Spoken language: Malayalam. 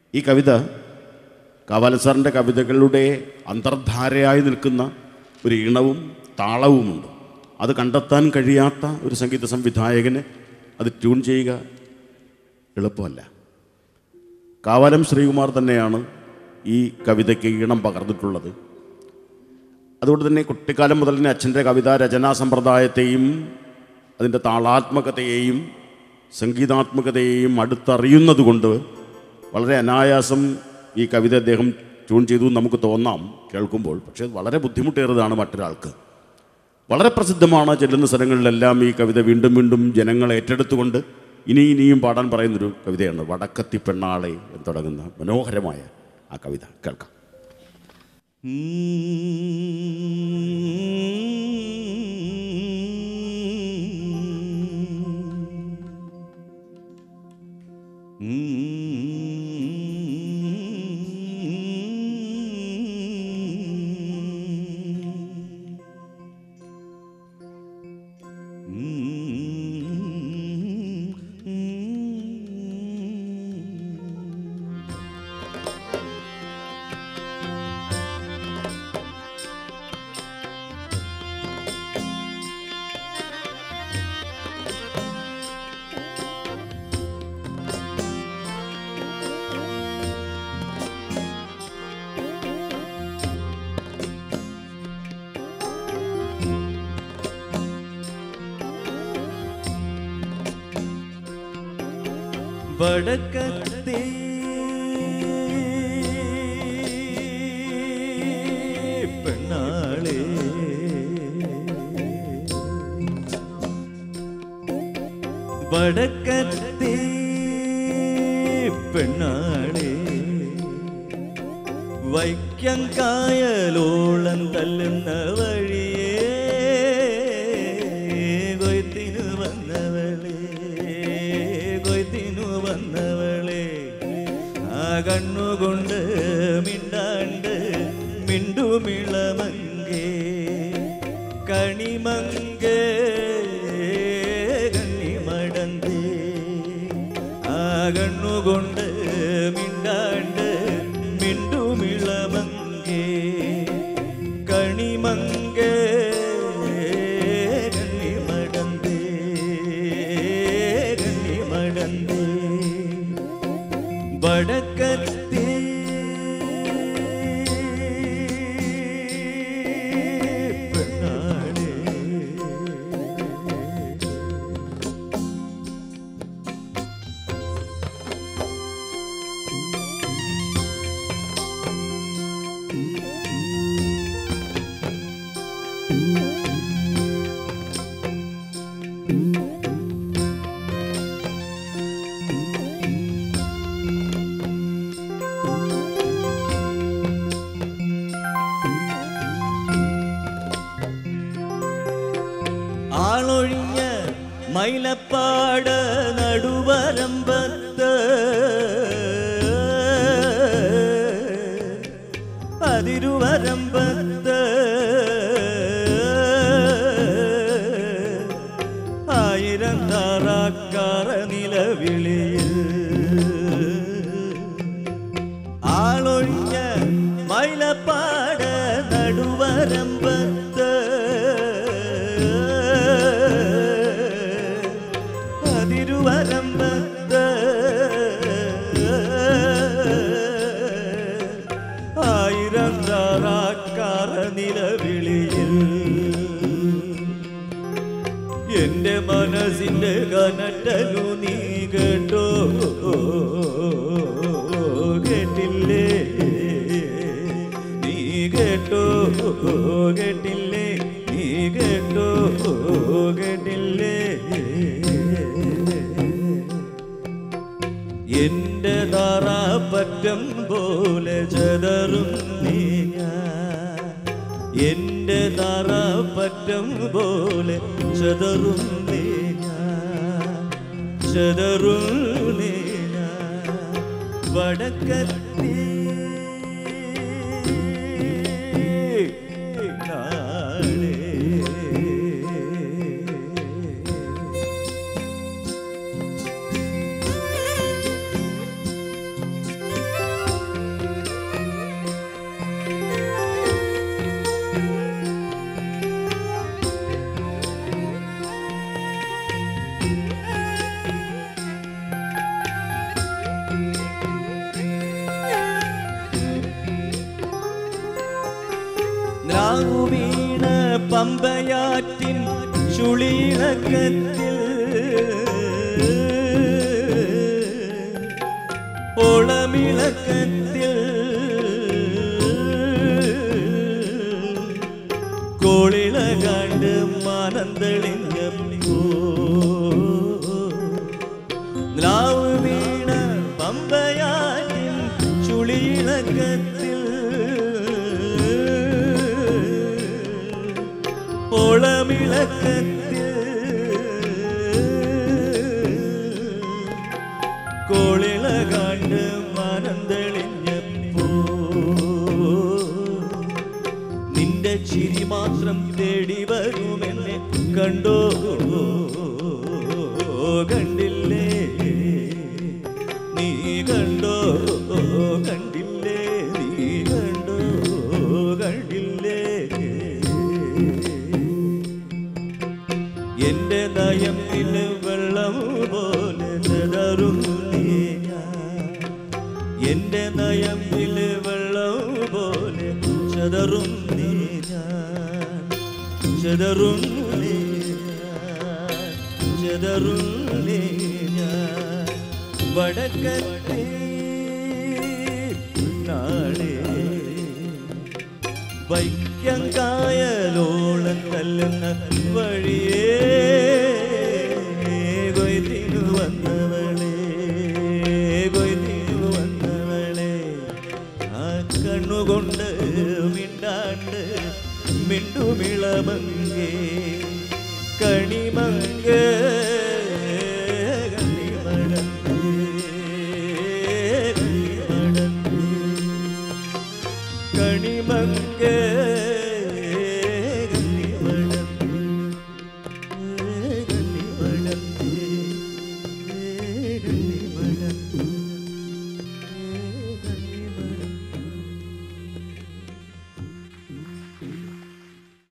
ഈ കവിത കാവാലൻ സാറിൻ്റെ കവിതകളുടെ അന്തർധാരയായി നിൽക്കുന്ന ഒരു ഈണവും താളവുമുണ്ട് അത് കണ്ടെത്താൻ കഴിയാത്ത ഒരു സംഗീത സംവിധായകന് അത് ട്യൂൺ ചെയ്യുക എളുപ്പമല്ല കാവാലം ശ്രീകുമാർ തന്നെയാണ് ഈ കവിതയ്ക്ക് ഈണം പകർന്നിട്ടുള്ളത് അതുകൊണ്ട് തന്നെ കുട്ടിക്കാലം മുതൽ തന്നെ അച്ഛൻ്റെ കവിതാ രചനാ സമ്പ്രദായത്തെയും അതിൻ്റെ താളാത്മകതയെയും സംഗീതാത്മകതയെയും അടുത്തറിയുന്നത് കൊണ്ട് വളരെ അനായാസം ഈ കവിത അദ്ദേഹം ട്യൂൺ ചെയ്തു എന്ന് നമുക്ക് തോന്നാം കേൾക്കുമ്പോൾ പക്ഷേ അത് വളരെ ബുദ്ധിമുട്ടേറിയതാണ് മറ്റൊരാൾക്ക് വളരെ പ്രസിദ്ധമാണ് ചെല്ലുന്ന സ്ഥലങ്ങളിലെല്ലാം ഈ കവിത വീണ്ടും വീണ്ടും ജനങ്ങൾ ഏറ്റെടുത്തുകൊണ്ട് ഇനി ഇനിയും പാടാൻ പറയുന്നൊരു കവിതയാണ് വടക്കത്തി പെണ്ണാളെ എന്ന് തുടങ്ങുന്ന മനോഹരമായ ആ കവിത കേൾക്കാം വടക്കത്തെ പെണ്ണാളെ വടക്കത്തെ പെണ്ണാളെ വൈക്കം കായലോളം തല്ലുന്ന വഴിയേ കൊയ്ത്തിനു വന്നവളെ കൊയ്ത്തിനു വന്നവളെ ആ കണ്ണുകൊണ്ട് മിണ്ടാണ്ട് മിണ്ടുമിളമങ്കേ കണിമങ്കേ കണ്ണിമടന്തേ ആ കണ്ണുകൊണ്ട് മിണ്ടാണ്ട് മിണ്ടുമിളമങ്കേ കണിമങ്കേ കണ്ണിമടന്തേ കണ്ണിമടന്തേ വടക്കത്തേ പെണ്ണാളേ ആളൊഴിഞ്ഞ മൈലപ്പാട് നടുവരമ്പത്ത് അതിരുവരമ്പത്ത് ആയിരം താറാക്കാറ നിലവിളിയിൽ ആളൊഴിഞ്ഞ മൈലപ്പാട് നടുവരമ്പത്ത് അതിരുവരമ്പത്ത് ആയിരം താറാക്കാറ നിലവിളിയിൽ എന്റെ മനസ്സിന്റെ കനറ്റലു നീ കേട്ടോ കേട്ടില്ലേ നീ കേട്ടോ കേട്ടില്ലേ നീ കേട്ടോ കേട്ടില്ലേ എന്റെ താറാപ്പറ്റം പോലെ ചതറും നീ ഞാൻ എന്റെ താറാപ്പറ്റം പോലെ ചതറും നീ ഞാൻ ചതറും നീ ഞാൻ വടക്കത്തി നാളേ പമ്പയാറ്റിൻ ചുളിയിളക്കത്തിൽ ഓളമിളക്കത്തിൽ കോളിള കണ്ട് മാനന്തളിഞ്ഞപ്പോ ലാവ് വീണ പമ്പയാറ്റിൻ ചുളിയിളക്കത്തിൽ ഓളമിളക്കത്തിൽ കോളിള കണ്ട് മനന്തളിഞ്ഞപ്പോ നിന്റെ ചിരി മാത്രം തേടി വരുമെന്നെ കണ്ടോ കണ്ടില്ലേ നീ കണ്ടോ കണ്ടില്ലേ നീ കണ്ടോ കണ്ടില്ലേ എന്റെ നയമ്പില് വെള്ളം പോലെ ചെതറും നീ ഞാൻ. എന്റെ നയമ്പില് വെള്ളം പോലെ ചെതറും നീ ഞാൻ ചെതറും നീ ഞാൻ ചെതറും നീ ഞാൻ വടക്കത്തെ നാളെ വൈക്കം കായലോളം തല്ലുന്ന വഴിയേ കൊയ്തിനു വന്നവളെ കൊയ്തിനു വന്നവളെ ആ കണ്ണുകൊണ്ട് മിണ്ടാണ്ട് മിണ്ടുമിളമങ്കേ കണിമങ്കേ കണിമടങ്ങേ കണിമങ്കേ കണിമടങ്ങേ കണിമടങ്ങേ